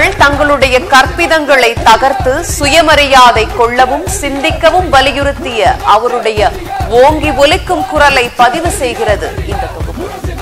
பெண்கள் தங்களுடைய கற்பிதங்களை தகர்த்து சுயமரியாதை கொள்ளவும் சிந்திக்கவும் வலியுறுத்திய அவருடைய ஓங்கி ஒலிக்கும் குரலை பதிவு செய்கிறது இந்த தொகுப்பு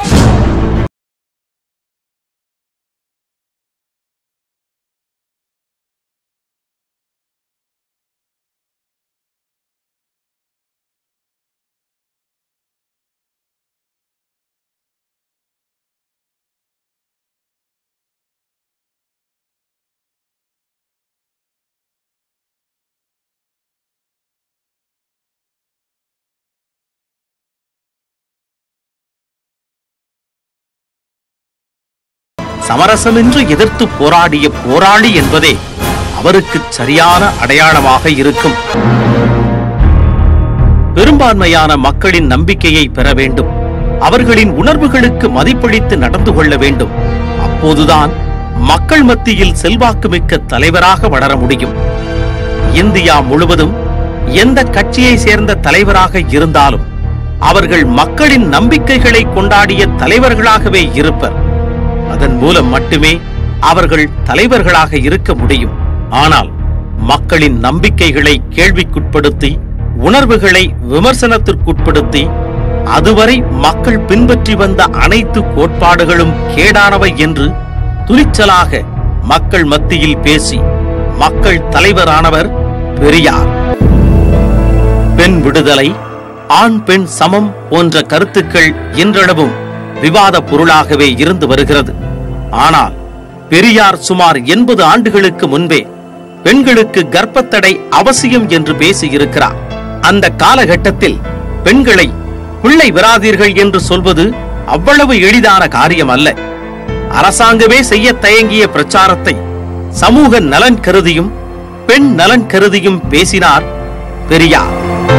சமரசமின்றி எதிர்த்து போராடிய போராளி என்பதே அவருக்கு சரியான அடையாளமாக இருக்கும் பெரும்பான்மையான மக்களின் நம்பிக்கையை பெற வேண்டும் அவர்களின் உணர்வுகளுக்கு மதிப்பளித்து நடந்து கொள்ள வேண்டும் அப்போதுதான் மக்கள் மத்தியில் செல்வாக்குமிக்க தலைவராக வளர முடியும் இந்தியா முழுவதும் எந்த கட்சியை சேர்ந்த தலைவராக இருந்தாலும் அவர்கள் மக்களின் நம்பிக்கைகளை கொண்டாடிய தலைவர்களாகவே இருப்பர் அதன் மூலம் மட்டுமே அவர்கள் தலைவர்களாக இருக்க முடியும் ஆனால் மக்களின் நம்பிக்கைகளை கேள்விக்குட்படுத்தி உணர்வுகளை விமர்சனத்திற்குட்படுத்தி அதுவரை மக்கள் பின்பற்றி வந்த அனைத்து கோட்பாடுகளும் கேடானவை என்று துணிச்சலாக மக்கள் மத்தியில் பேசி மக்கள் தலைவரானவர் பெரியார் பெண் விடுதலை ஆண் பெண் சமம் போன்ற கருத்துக்கள் இன்றளவும் விவாத பொருளாகவே இருந்து வருகிறது ஆனால் பெரியார் சுமார் எண்பது ஆண்டுகளுக்கு முன்பே பெண்களுக்கு கர்ப்பத்தடை அவசியம் என்று பேசியிருக்கிறார் அந்த காலகட்டத்தில் பெண்களை பிள்ளை விராதீர்கள் என்று சொல்வது அவ்வளவு எளிதான காரியம் அல்ல அரசாங்கமே செய்ய தயங்கிய பிரச்சாரத்தை சமூக நலன் கருதியும் பெண் நலன் கருதியும் பேசினார் பெரியார்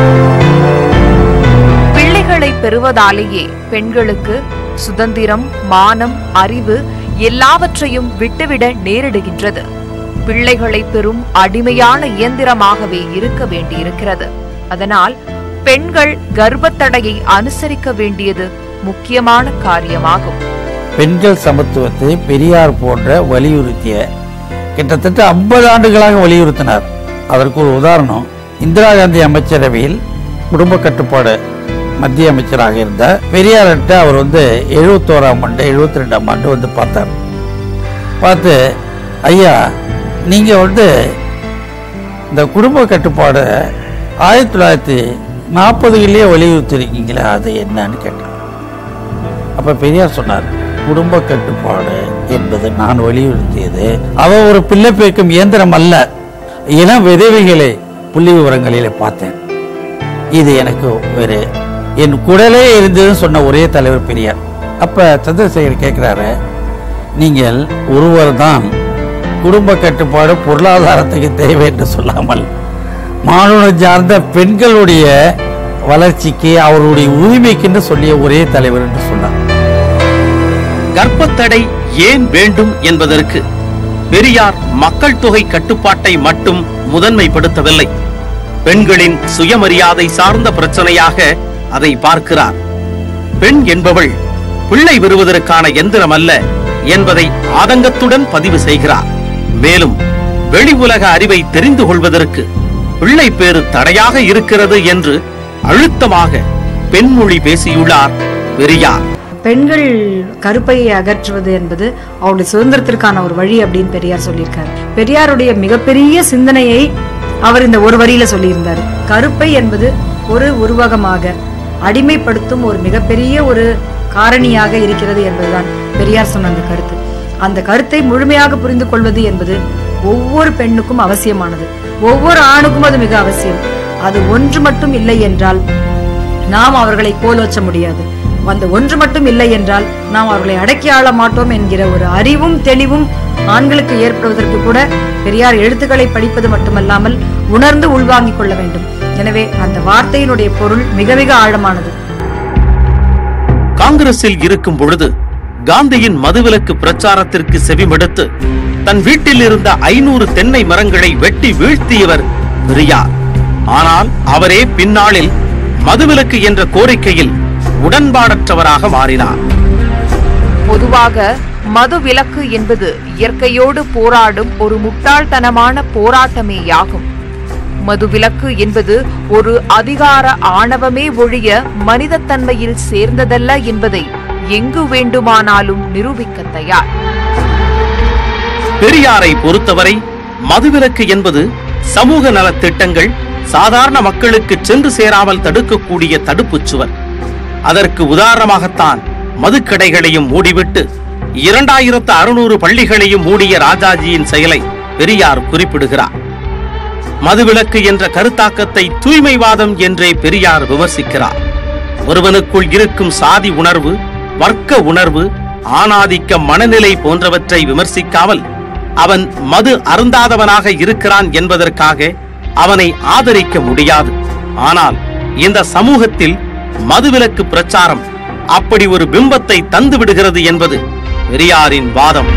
பிள்ளைகளை பெறுவதாலேயே பெண்களுக்கு சுதந்திரம் மானம் அறிவு எல்லாவற்றையும் விட்டுவிட நேரிடுகின்றது பிள்ளைகளை பெறும் அடிமையான இயந்திரமாகவே இருக்க வேண்டியிருக்கிறது அதனால் பெண்கள் கர்ப்பத்தடையை அனுசரிக்க வேண்டியது முக்கியமான காரியமாகும் பெண்கள் சமத்துவத்தை பெரியார் போன்ற வலியுறுத்திய கிட்டத்தட்ட ஐம்பது ஆண்டுகளாக வலியுறுத்தினார் அதற்கு ஒரு உதாரணம் இந்திரா காந்தி அமைச்சரவையில் குடும்ப கட்டுப்பாடு மத்திய அமைச்சராக இருந்தார் பெரியார்கிட்ட அவர் வந்து எழுபத்தோராம் ஆண்டு எழுபத்தி ரெண்டாம் ஆண்டு வந்து பார்த்தார் பார்த்து ஐயா நீங்கள் வந்து இந்த குடும்ப கட்டுப்பாடு ஆயிரத்தி தொள்ளாயிரத்தி நாற்பதுகளிலே வலியுறுத்திருக்கீங்களே அது என்னன்னு கேட்டார் அப்ப பெரியார் சொன்னார் குடும்ப கட்டுப்பாடு என்பது நான் வலியுறுத்தியது அவ ஒரு பிள்ளை பேக்கும் இயந்திரம் அல்ல இளம் விதவைகளை புள்ளி விவரங்களிலே பார்த்தேன் இது எனக்கு ஒரு என் குடலே இருந்ததுன்னு சொன்ன ஒரே தலைவர் பெரியார் அப்ப சந்திரசேகர் கேட்கிறாரு நீங்கள் ஒருவர் தான் குடும்ப கட்டுப்பாடு பொருளாதாரத்துக்கு தேவை என்று சொல்லாமல் மானுடம் சார்ந்த பெண்களுடைய வளர்ச்சிக்கு அவருடைய உரிமைக்கு சொல்லிய ஒரே தலைவர் என்று சொன்னார் கர்ப்பத்தடை ஏன் வேண்டும் என்பதற்கு பெரியார் மக்கள் தொகை கட்டுப்பாட்டை மட்டும் முதன்மைப்படுத்தவில்லை பெண்களின் சுயமரியாதை சார்ந்த பிரச்சனையாக அதை பார்க்கிறார் பெண் என்பவள் பிள்ளை பெறுவதற்கான எந்திரம் அல்ல என்பதை ஆதங்கத்துடன் பதிவு செய்கிறார் மேலும் வெளி உலக அறிவை தெரிந்து கொள்வதற்கு பிள்ளை பேறு தடையாக இருக்கிறது என்று அழுத்தமாக பெண்மொழி பேசியுள்ளார் பெரியார் பெண்கள் கருப்பையை அகற்றுவது என்பது அவருடைய சுதந்திரத்திற்கான ஒரு வழி அப்படின்னு பெரியார் சொல்லியிருக்காரு பெரியாருடைய மிகப்பெரிய சிந்தனையை அவர் இந்த ஒரு வரியில சொல்லியிருந்தார் கருப்பை என்பது ஒரு உருவகமாக அடிமைப்படுத்தும் ஒரு மிகப்பெரிய ஒரு காரணியாக இருக்கிறது என்பதுதான் பெரியார் சொன்ன அந்த கருத்து அந்த கருத்தை முழுமையாக புரிந்து கொள்வது என்பது ஒவ்வொரு பெண்ணுக்கும் அவசியமானது ஒவ்வொரு ஆணுக்கும் அது மிக அவசியம் அது ஒன்று மட்டும் இல்லை என்றால் நாம் அவர்களை கோலோச்ச முடியாது அந்த ஒன்று மட்டும் இல்லை என்றால் நாம் அவர்களை அடக்கி ஆள மாட்டோம் என்கிற ஒரு அறிவும் தெளிவும் ஆண்களுக்கு ஏற்படுவதற்கு கூட பெரியார் எழுத்துக்களை படிப்பது மட்டுமல்லாமல் உணர்ந்து உள்வாங்கிக் கொள்ள வேண்டும் எனவே அந்த வார்த்தையினுடைய பொருள் மிக மிக ஆழமானது காங்கிரஸில் இருக்கும் பொழுது காந்தியின் மதுவிலக்கு பிரச்சாரத்திற்கு செவிமடுத்து தன் வீட்டில் இருந்த ஐநூறு தென்னை மரங்களை வெட்டி வீழ்த்தியவர் பெரியார் ஆனால் அவரே பின்னாளில் மதுவிலக்கு என்ற கோரிக்கையில் உடன்பாடற்றவராக மாறினார் பொதுவாக மது விலக்கு என்பது இயற்கையோடு போராடும் ஒரு முட்டாள்தனமான போராட்டமேயாகும் மதுவிலக்கு என்பது ஒரு அதிகார ஆணவமே ஒழிய மனிதத்தன்மையில் சேர்ந்ததல்ல என்பதை எங்கு வேண்டுமானாலும் நிரூபிக்க தயார் பெரியாரை பொறுத்தவரை மதுவிலக்கு என்பது சமூக நலத் திட்டங்கள் சாதாரண மக்களுக்கு சென்று சேராமல் தடுக்கக்கூடிய தடுப்புச் சுவர் அதற்கு உதாரணமாகத்தான் மதுக்கடைகளையும் மூடிவிட்டு இரண்டாயிரத்து அறுநூறு பள்ளிகளையும் மூடிய ராஜாஜியின் செயலை பெரியார் குறிப்பிடுகிறார் மதுவிலக்கு என்ற கருத்தாக்கத்தை தூய்மைவாதம் என்றே பெரியார் விமர்சிக்கிறார் ஒருவனுக்குள் இருக்கும் சாதி உணர்வு வர்க்க உணர்வு ஆணாதிக்க மனநிலை போன்றவற்றை விமர்சிக்காமல் அவன் மது அருந்தாதவனாக இருக்கிறான் என்பதற்காக அவனை ஆதரிக்க முடியாது ஆனால் இந்த சமூகத்தில் மதுவிலக்கு பிரச்சாரம் அப்படி ஒரு பிம்பத்தை தந்து விடுகிறது என்பது பெரியாரின் வாதம்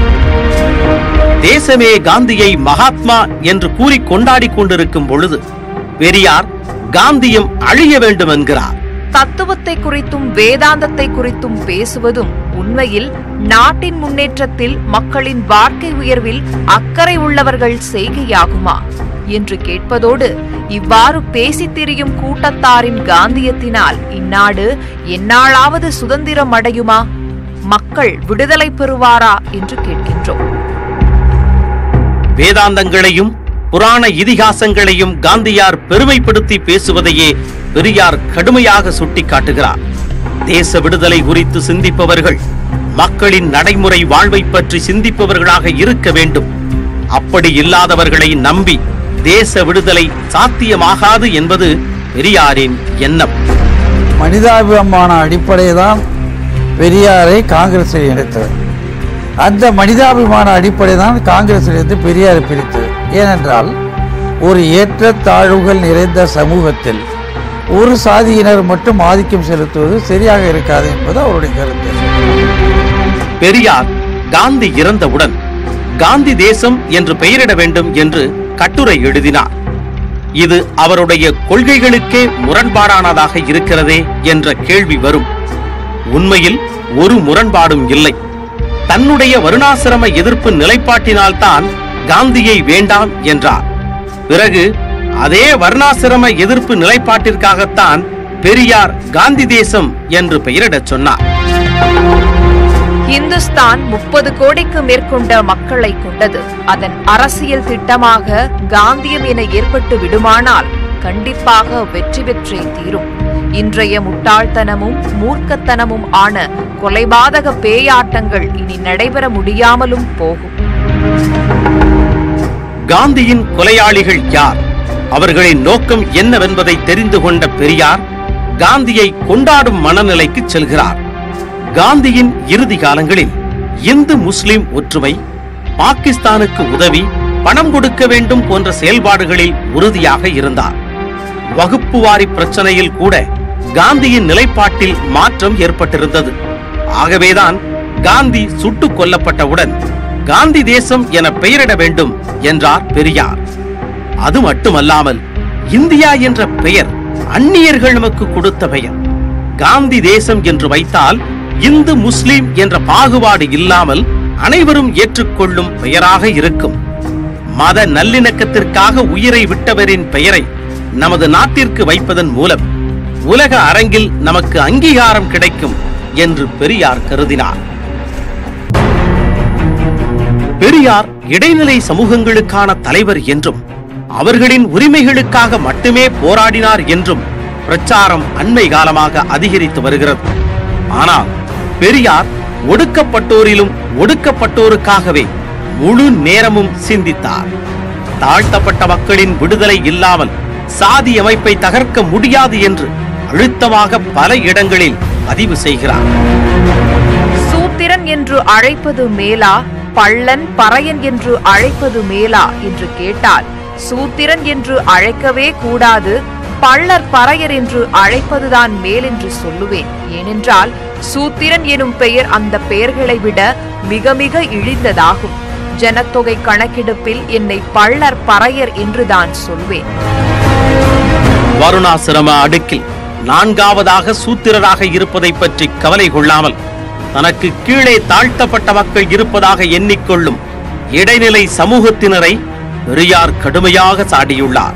தேசமே காந்தியை மகாத்மா என்று கூறி கொண்டாடிக் கொண்டிருக்கும் பொழுது பெரியார் காந்தியம் அழிய வேண்டும் என்கிறார் தத்துவத்தை குறித்தும் வேதாந்தத்தை குறித்தும் பேசுவதும் உண்மையில் நாட்டின் முன்னேற்றத்தில் மக்களின் வாழ்க்கை உயர்வில் அக்கறை உள்ளவர்கள் செய்கையாகுமா என்று கேட்பதோடு இவ்வாறு பேசித் திரியும் கூட்டத்தாரின் காந்தியத்தினால் இந்நாடு எந்நாளாவது சுதந்திரம் அடையுமா மக்கள் விடுதலை பெறுவாரா என்று கேட்கின்றோம் வேதாந்தங்களையும் புராண இதிகாசங்களையும் காந்தியார் பெருமைப்படுத்தி பேசுவதையே பெரியார் கடுமையாக சுட்டிக்காட்டுகிறார் தேச விடுதலை குறித்து சிந்திப்பவர்கள் மக்களின் நடைமுறை வாழ்வை பற்றி சிந்திப்பவர்களாக இருக்க வேண்டும் அப்படி இல்லாதவர்களை நம்பி தேச விடுதலை சாத்தியமாகாது என்பது பெரியாரின் எண்ணம் மனிதாபிமான அடிப்படை தான் பெரியாரை காங்கிரஸில் இணைத்தது அந்த மனிதாபிமான அடிப்படை தான் காங்கிரஸிலிருந்து பெரியாரை பிரித்தது ஏனென்றால் ஒரு ஏற்ற தாழ்வுகள் நிறைந்த சமூகத்தில் ஒரு சாதியினர் மட்டும் ஆதிக்கம் செலுத்துவது சரியாக இருக்காது என்பது அவருடைய கருத்து பெரியார் காந்தி இறந்தவுடன் காந்தி தேசம் என்று பெயரிட வேண்டும் என்று கட்டுரை எழுதினார் இது அவருடைய கொள்கைகளுக்கே முரண்பாடானதாக இருக்கிறதே என்ற கேள்வி வரும் உண்மையில் ஒரு முரண்பாடும் இல்லை தன்னுடைய வருணாசிரம எதிர்ப்பு நிலைப்பாட்டினால்தான் காந்தியை வேண்டாம் என்றார் பிறகு அதே வர்ணாசிரம எதிர்ப்பு நிலைப்பாட்டிற்காகத்தான் பெரியார் காந்தி தேசம் என்று பெயரிடச் சொன்னார் இந்துஸ்தான் முப்பது கோடிக்கு மேற்கொண்ட மக்களை கொண்டது அதன் அரசியல் திட்டமாக காந்தியம் என ஏற்பட்டு விடுமானால் கண்டிப்பாக வெற்றி பெற்றே தீரும் இன்றைய முட்டாள்தனமும் மூர்க்கத்தனமும் ஆன கொலைபாதக பேயாட்டங்கள் இனி நடைபெற முடியாமலும் போகும் காந்தியின் கொலையாளிகள் யார் அவர்களின் நோக்கம் என்னவென்பதை தெரிந்து கொண்ட பெரியார் காந்தியை கொண்டாடும் மனநிலைக்கு செல்கிறார் காந்தியின் இறுதி காலங்களில் இந்து முஸ்லிம் ஒற்றுமை பாகிஸ்தானுக்கு உதவி பணம் கொடுக்க வேண்டும் போன்ற செயல்பாடுகளில் உறுதியாக இருந்தார் வகுப்பு வாரி பிரச்சனையில் கூட காந்தியின் நிலைப்பாட்டில் மாற்றம் ஏற்பட்டிருந்தது ஆகவேதான் காந்தி சுட்டுக் கொல்லப்பட்டவுடன் காந்தி தேசம் என பெயரிட வேண்டும் என்றார் பெரியார் அது மட்டுமல்லாமல் இந்தியா என்ற பெயர் அந்நியர்கள் நமக்கு கொடுத்த பெயர் காந்தி தேசம் என்று வைத்தால் இந்து முஸ்லிம் என்ற பாகுபாடு இல்லாமல் அனைவரும் ஏற்றுக்கொள்ளும் பெயராக இருக்கும் மத நல்லிணக்கத்திற்காக உயிரை விட்டவரின் பெயரை நமது நாட்டிற்கு வைப்பதன் மூலம் உலக அரங்கில் நமக்கு அங்கீகாரம் கிடைக்கும் என்று பெரியார் கருதினார் பெரியார் இடைநிலை சமூகங்களுக்கான தலைவர் என்றும் அவர்களின் உரிமைகளுக்காக மட்டுமே போராடினார் என்றும் பிரச்சாரம் அண்மை காலமாக அதிகரித்து வருகிறது ஆனால் பெரியார் ஒடுக்கப்பட்டோரிலும் ஒடுக்கப்பட்டோருக்காகவே முழு நேரமும் சிந்தித்தார் தாழ்த்தப்பட்ட மக்களின் விடுதலை இல்லாமல் சாதி அமைப்பை தகர்க்க முடியாது என்று அழுத்தமாக பல இடங்களில் பதிவு செய்கிறார் சூத்திரன் என்று அழைப்பது மேலா பள்ளன் பறையன் என்று அழைப்பது மேலா என்று கேட்டால் சூத்திரன் என்று அழைக்கவே கூடாது பள்ளர் பறையர் என்று அழைப்பதுதான் மேல் என்று சொல்லுவேன் ஏனென்றால் சூத்திரன் எனும் பெயர் அந்த பெயர்களை விட மிக மிக இழிந்ததாகும் ஜனத்தொகை கணக்கெடுப்பில் என்னை பள்ளர் பறையர் என்றுதான் சொல்வேன் வருணாசிரம அடுக்கில் நான்காவதாக சூத்திரராக இருப்பதை பற்றி கவலை கொள்ளாமல் தனக்கு கீழே தாழ்த்தப்பட்ட மக்கள் இருப்பதாக எண்ணிக்கொள்ளும் இடைநிலை சமூகத்தினரை பெரியார் கடுமையாக சாடியுள்ளார்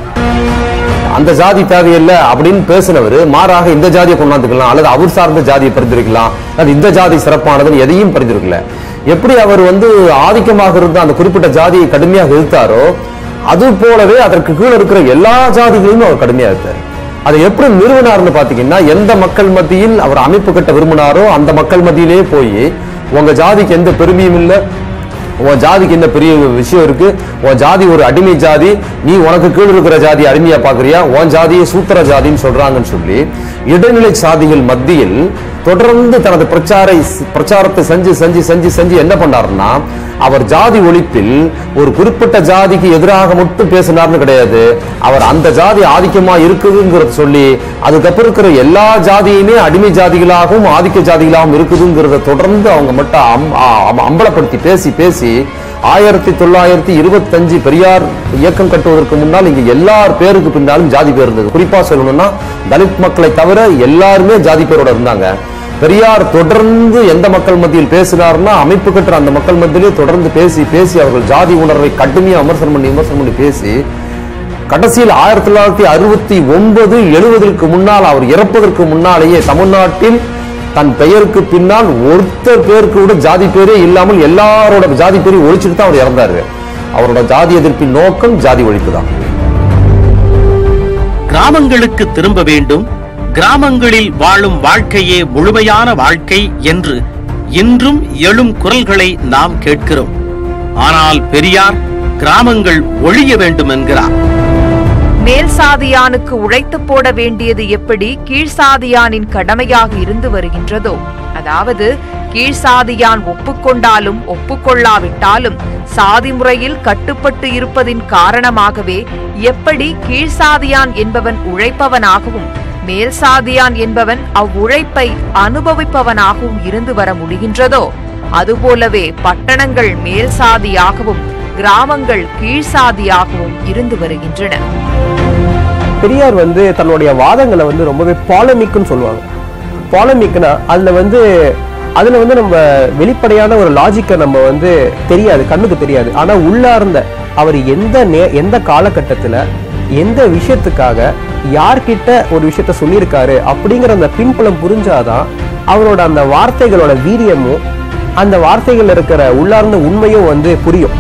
அந்த ஜாதி தேவையில்லை அப்படின்னு பேசினவர் மாறாக இந்த ஜாதியை கொண்டாந்துக்கலாம் அல்லது அவர் சார்ந்த ஜாதியை பரிந்துரைக்கலாம் அல்லது இந்த ஜாதி சிறப்பானதுன்னு எதையும் பரிந்துரைக்கல எப்படி அவர் வந்து ஆதிக்கமாக இருந்த அந்த குறிப்பிட்ட ஜாதியை கடுமையாக எதிர்த்தாரோ அது போலவே அதற்கு கீழே இருக்கிற எல்லா ஜாதிகளையும் அவர் கடுமையாக எதிர்த்தார் அதை எப்படி நிறுவனார்னு பாத்தீங்கன்னா எந்த மக்கள் மத்தியில் அவர் அமைப்பு கட்ட விரும்பினாரோ அந்த மக்கள் மத்தியிலே போய் உங்க ஜாதிக்கு எந்த பெருமையும் இல்லை உன் ஜாதிக்கு என்ன பெரிய விஷயம் இருக்கு உன் ஜாதி ஒரு அடிமை ஜாதி நீ உனக்கு கீழ் இருக்கிற ஜாதி அடிமையா பாக்குறியா உன் ஜாதியை சூத்திர ஜாதின்னு சொல்றாங்கன்னு சொல்லி இடைநிலை சாதிகள் மத்தியில் தொடர்ந்து தனது பிரச்சாரை பிரச்சாரத்தை செஞ்சு செஞ்சு செஞ்சு செஞ்சு என்ன பண்ணாருன்னா அவர் ஜாதி ஒழிப்பில் ஒரு குறிப்பிட்ட ஜாதிக்கு எதிராக மட்டும் பேசினார்னு கிடையாது அவர் அந்த ஜாதி ஆதிக்கமா இருக்குதுங்கிறத சொல்லி அதுக்கப்புறம் இருக்கிற எல்லா ஜாதியுமே அடிமை ஜாதிகளாகவும் ஆதிக்க ஜாதிகளாகவும் இருக்குதுங்கிறத தொடர்ந்து அவங்க மட்டும் அம்- அ- அம்பலப்படுத்தி பேசி பேசி ஆயிரத்தி தொள்ளாயிரத்தி இருபத்தஞ்சு பெரியார் இயக்கம் கட்டுவதற்கு முன்னால் இங்க எல்லார் பேருக்கு பின்னாலும் ஜாதி பேர் இருந்தது குறிப்பா சொல்லணும்னா தலித் மக்களை தவிர எல்லாருமே ஜாதி பேரோட இருந்தாங்க பெரியார் தொடர்ந்து எந்த மக்கள் மத்தியில் பேசினார்னா அமைப்பு கட்டுற அந்த மக்கள் மத்தியிலே தொடர்ந்து பேசி பேசி அவர்கள் ஜாதி உணர்வை கடுமையா விமர்சனம் பண்ணி விமர்சனம் பண்ணி பேசி கடைசியில் ஆயிரத்தி தொள்ளாயிரத்தி அறுபத்தி ஒன்பது எழுபதற்கு முன்னால் அவர் இறப்பதற்கு முன்னாலேயே தமிழ்நாட்டில் தன் பெயருக்கு பின்னால் ஒருத்தர் பேருக்கு கூட ஜாதி பேரே இல்லாமல் எல்லாரோட ஜாதி பேரையும் ஒழிச்சுட்டு தான் அவர் இறந்தாரு அவரோட ஜாதி எதிர்ப்பின் நோக்கம் ஜாதி ஒழிப்பு தான் கிராமங்களுக்கு திரும்ப வேண்டும் கிராமங்களில் வாழும் வாழ்க்கையே முழுமையான வாழ்க்கை என்று இன்றும் எழும் குரல்களை நாம் கேட்கிறோம் ஆனால் பெரியார் கிராமங்கள் ஒழிய வேண்டும் என்கிறார் மேல் சாதியானுக்கு உழைத்து போட வேண்டியது எப்படி கீழ்சாதியானின் கடமையாக இருந்து வருகின்றதோ அதாவது கீழ்சாதியான் ஒப்புக்கொண்டாலும் ஒப்புக்கொள்ளாவிட்டாலும் சாதி முறையில் கட்டுப்பட்டு இருப்பதின் காரணமாகவே எப்படி கீழ்சாதியான் என்பவன் உழைப்பவனாகவும் மேல் சாதியான் என்பவன் அவ்வுழைப்பை அனுபவிப்பவனாகவும் இருந்து வர முடிகின்றதோ அதுபோலவே பட்டணங்கள் மேல் சாதியாகவும் கிராமங்கள் கீழ்சாதியாகவும் இருந்து வருகின்றன பெரியார் வந்து தன்னுடைய வாதங்களை வந்து ரொம்பவே பாலமிக்னு சொல்லுவாங்க பாலமிக்னா அதுல வந்து அதுல வந்து நம்ம வெளிப்படையான ஒரு லாஜிக்கை நம்ம வந்து தெரியாது கண்ணுக்கு தெரியாது ஆனா உள்ளார்ந்த அவர் எந்த நே எந்த காலகட்டத்துல எந்த விஷயத்துக்காக யார்கிட்ட ஒரு விஷயத்த சொல்லியிருக்காரு அப்படிங்கிற அந்த பின்புலம் புரிஞ்சாதான் அவரோட அந்த வார்த்தைகளோட வீரியமும் அந்த வார்த்தைகள்ல இருக்கிற உள்ளார்ந்த உண்மையும் வந்து புரியும்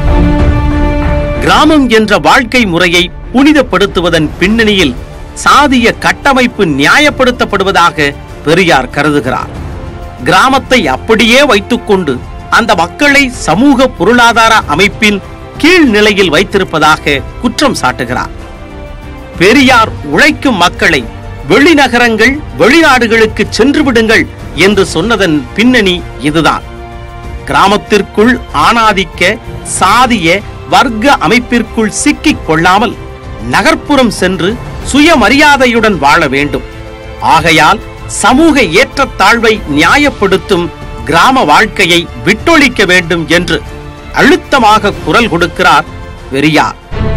கிராமம் என்ற வாழ்க்கை முறையை புனிதப்படுத்துவதன் பின்னணியில் சாதிய கட்டமைப்பு நியாயப்படுத்தப்படுவதாக பெரியார் கருதுகிறார் கிராமத்தை அப்படியே வைத்துக்கொண்டு அந்த மக்களை சமூக பொருளாதார அமைப்பின் கீழ் நிலையில் வைத்திருப்பதாக குற்றம் சாட்டுகிறார் பெரியார் உழைக்கும் மக்களை வெளிநகரங்கள் வெளிநாடுகளுக்கு சென்று விடுங்கள் என்று சொன்னதன் பின்னணி இதுதான் கிராமத்திற்குள் ஆணாதிக்க சாதிய வர்க்க அமைப்பிற்குள் சிக்கிக் கொள்ளாமல் நகர்ப்புறம் சென்று சுயமரியாதையுடன் வாழ வேண்டும் ஆகையால் சமூக ஏற்றத்தாழ்வை நியாயப்படுத்தும் கிராம வாழ்க்கையை விட்டொழிக்க வேண்டும் என்று அழுத்தமாக குரல் கொடுக்கிறார் பெரியார்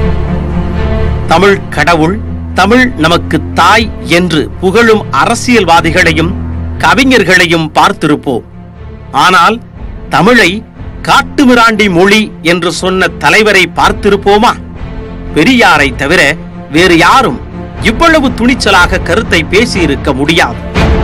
தமிழ் கடவுள் தமிழ் நமக்கு தாய் என்று புகழும் அரசியல்வாதிகளையும் கவிஞர்களையும் பார்த்திருப்போம் ஆனால் தமிழை காட்டுமிராண்டி மொழி என்று சொன்ன தலைவரை பார்த்திருப்போமா பெரியாரை தவிர வேறு யாரும் இவ்வளவு துணிச்சலாக கருத்தை பேசியிருக்க முடியாது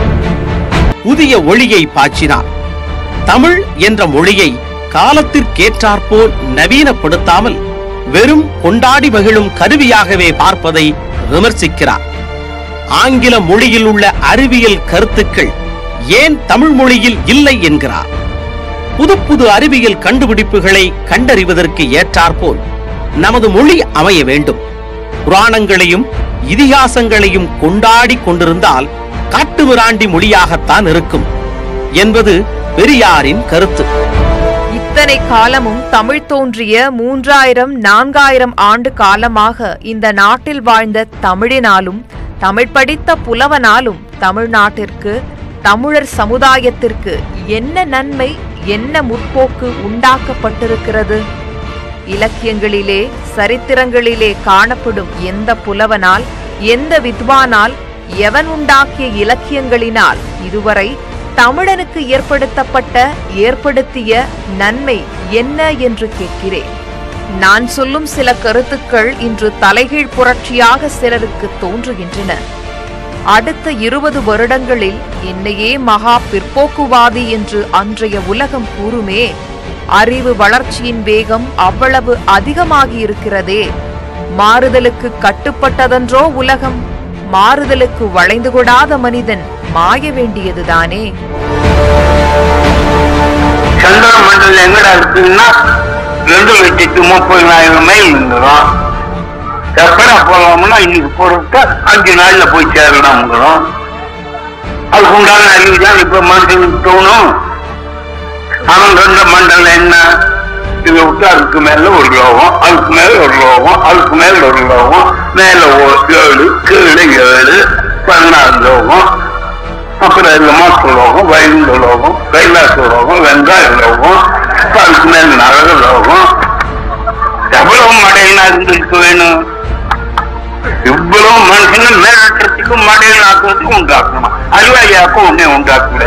புதிய ஒளியை பாய்ச்சினார் தமிழ் என்ற மொழியை காலத்திற்கேற்றாற்போல் நவீனப்படுத்தாமல் வெறும் கொண்டாடி மகிழும் கருவியாகவே பார்ப்பதை விமர்சிக்கிறார் ஆங்கில மொழியில் உள்ள அறிவியல் கருத்துக்கள் ஏன் தமிழ் மொழியில் இல்லை என்கிறார் புது புது அறிவியல் கண்டுபிடிப்புகளை கண்டறிவதற்கு ஏற்றாற்போல் நமது மொழி அமைய வேண்டும் புராணங்களையும் இதிகாசங்களையும் கொண்டாடி கொண்டிருந்தால் காட்டுமிராண்டி மொழியாகத்தான் இருக்கும் என்பது பெரியாரின் கருத்து இத்தனை காலமும் தமிழ் தோன்றிய மூன்றாயிரம் நான்காயிரம் ஆண்டு காலமாக இந்த நாட்டில் வாழ்ந்த தமிழினாலும் தமிழ் படித்த புலவனாலும் தமிழ்நாட்டிற்கு தமிழர் சமுதாயத்திற்கு என்ன நன்மை என்ன முற்போக்கு உண்டாக்கப்பட்டிருக்கிறது இலக்கியங்களிலே சரித்திரங்களிலே காணப்படும் எந்த புலவனால் எந்த வித்வானால் எவன் உண்டாக்கிய இலக்கியங்களினால் இதுவரை தமிழனுக்கு ஏற்படுத்தப்பட்ட ஏற்படுத்திய நன்மை என்ன என்று கேட்கிறேன் நான் சொல்லும் சில கருத்துக்கள் இன்று தலைகீழ் புரட்சியாக சிலருக்கு தோன்றுகின்றன அடுத்த இருபது வருடங்களில் என்னையே மகா பிற்போக்குவாதி என்று அன்றைய உலகம் கூறுமே அறிவு வளர்ச்சியின் வேகம் அவ்வளவு அதிகமாகி இருக்கிறதே மாறுதலுக்கு கட்டுப்பட்டதன்றோ உலகம் மாறுதலுக்கு வளைந்து கொடாத மனிதன் மாய வேண்டியதுதானே சந்திர மண்டலம் எங்கடா இருக்குன்னா ரெண்டு லட்சத்து முப்பதாயிரம் மைல் இருந்துடும் எப்படா போலாம்னா இன்னைக்கு போறதுக்கு அஞ்சு நாள்ல போய் சேரலாம்ங்கிறோம் அதுக்கு உண்டான அறிவு தான் இப்ப மனுஷனுக்கு தோணும் அவன் ரெண்டு மண்டலம் என்ன இதை விட்டு அதுக்கு மேல ஒரு லோகம் அதுக்கு மேல ஒரு லோகம் அதுக்கு மேல ஒரு லோகம் மேல ஒரு ஏழு கீழே ஏழு பதினாறு லோகம் அப்புறம் இந்த மாச லோகம் வைகுண்ட லோகம் கைலாச லோகம் வெங்காய லோகம் அதுக்கு மேல நரக லோகம் எவ்வளவு மடையனா இருந்திருக்க வேணும் இவ்வளவு மனுஷனை மேலற்றத்துக்கும் மடையனாக்குறதுக்கு உண்டாக்கணும் அறிவாளியாக்கும் ஒன்னே உண்டாக்கல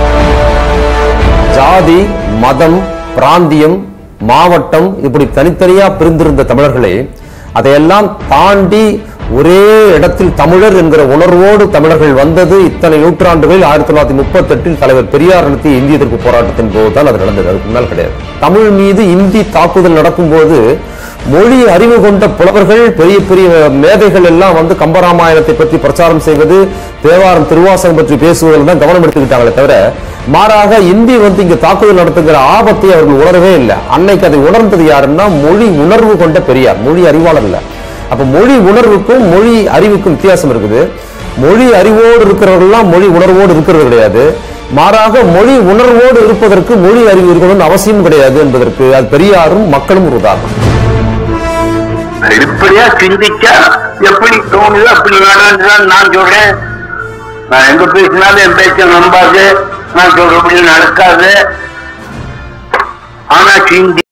ஜாதி மதம் பிராந்தியம் மாவட்டம் இப்படி தனித்தனியா பிரிந்திருந்த தமிழர்களே அதையெல்லாம் தாண்டி ஒரே இடத்தில் தமிழர் என்கிற உணர்வோடு தமிழர்கள் வந்தது இத்தனை நூற்றாண்டுகளில் ஆயிரத்தி தொள்ளாயிரத்தி முப்பத்தி எட்டில் தலைவர் பெரியார் நடத்திய இந்திய எதிர்ப்பு போராட்டத்தின் போதுதான் அது நடந்தது அதுக்கு முன்னால் கிடையாது தமிழ் மீது இந்தி தாக்குதல் நடக்கும்போது மொழி அறிவு கொண்ட புலவர்கள் பெரிய பெரிய மேதைகள் எல்லாம் வந்து கம்பராமாயணத்தை பற்றி பிரச்சாரம் செய்வது தேவாரம் திருவாசகம் பற்றி பேசுவதில் தான் கவனம் எடுத்துக்கிட்டாங்களே தவிர மாறாக இந்தி வந்து இங்க தாக்குதல் நடத்துகிற ஆபத்தை அவர்கள் உணரவே இல்லை அன்னைக்கு அதை உணர்ந்தது யாருன்னா மொழி உணர்வு கொண்ட பெரியார் மொழி அறிவாளர் இல்ல அப்ப மொழி உணர்வுக்கும் மொழி அறிவுக்கும் வித்தியாசம் இருக்குது மொழி அறிவோடு இருக்கிறவர்கள்லாம் மொழி உணர்வோடு இருக்கிறது கிடையாது மாறாக மொழி உணர்வோடு இருப்பதற்கு மொழி அறிவு இருக்கணும்னு அவசியம் கிடையாது என்பதற்கு அது பெரியாரும் மக்களும் ஒரு உதாரணம் இப்படியா சிந்திச்சா எப்படி தோணுது அப்படி வேணும்னு நான் சொல்றேன் நான் எங்க பேசினாலும் என் பேச்ச நம்பாது நான் சொல்றபடி நடக்காது ஆனா சிந்தி